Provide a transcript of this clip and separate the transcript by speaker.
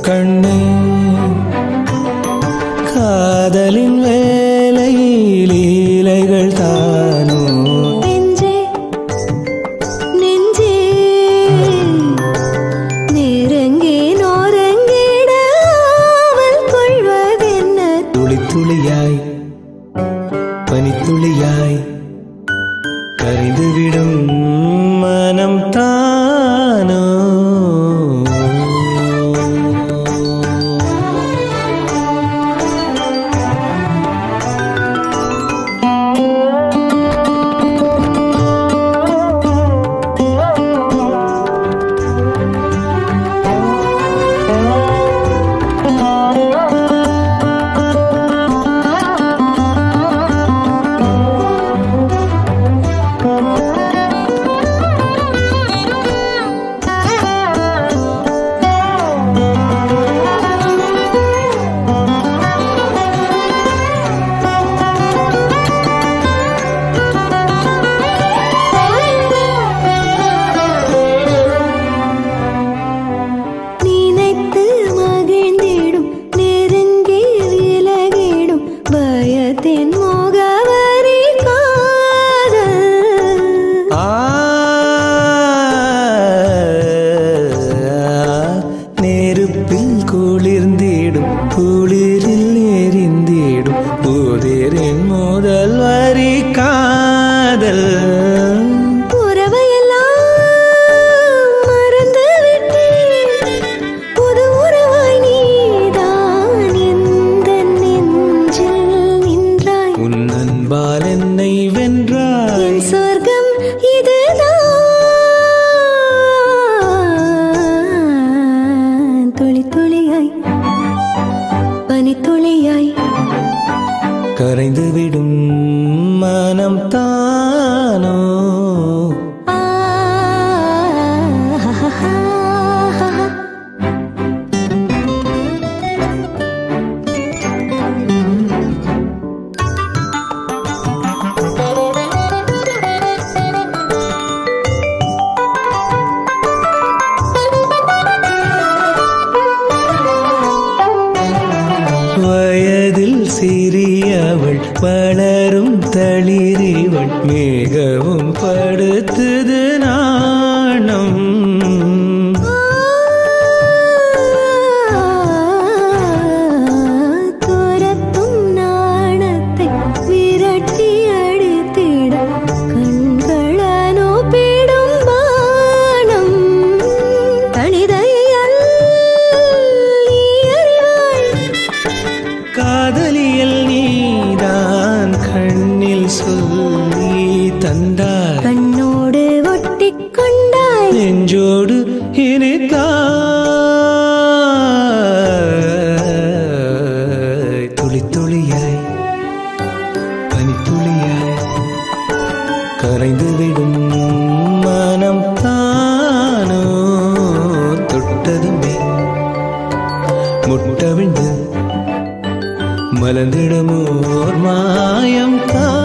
Speaker 1: கண்ணே காதலின் வேலை லீலைகள் தானோ
Speaker 2: நெஞ்சே நெஞ்சே நெருங்கி நோரங்கிட ஆவல் கொள்வதென்ன
Speaker 1: துளி துளியாய் பனித்துளியாய் கரைந்துவிடும் மனம் தானோ
Speaker 2: நினைத்து மகிழ்ந்திடும் நெருங்கி விலகிடும் பயத்தின் முகவரி காதல்
Speaker 1: ஆ நெருப்பில் குளிர்ந்திடும் குளிரில் எரிந்திடும் புதிரின் முதல் வரி காதல்
Speaker 2: உறவையெல்லாம் மறந்து விட்டேன் புது உறவாய் நீதான் எந்த நெஞ்சில் நின்றாய்
Speaker 1: உன் அன்பால் என்னை வென்றாய்
Speaker 2: என் சொர்க்கம் இதுதான் துளி துளியாய் பனித்துளியாய்
Speaker 1: கரைந்துவிடும் மனம் தானோ
Speaker 2: ஆ
Speaker 1: வயதில் சிறியவள் வளரும் தளிரிவள் மிகவும் படுத்துது நாணம்
Speaker 2: துரத்தும் நாணத்தை விரட்டி அடித்திட கண்களனோ பிடும் பானம் கணிதையல் நீ அறிவாய்
Speaker 1: காதலியல் நீதான் கண்ணில் சொல்லி தந்தாய்
Speaker 2: கண்ணோடு ஒட்டிக் கொண்டாய்
Speaker 1: நெஞ்சோடு இனித்தாய் துளி துளியாய் பனித்துளியாய் கரைந்துவிடும் மனம் தானோ தொட்டதுமே முட்டவிழ்ந்து மலர்ந்திடுமோர் மாயம் தான்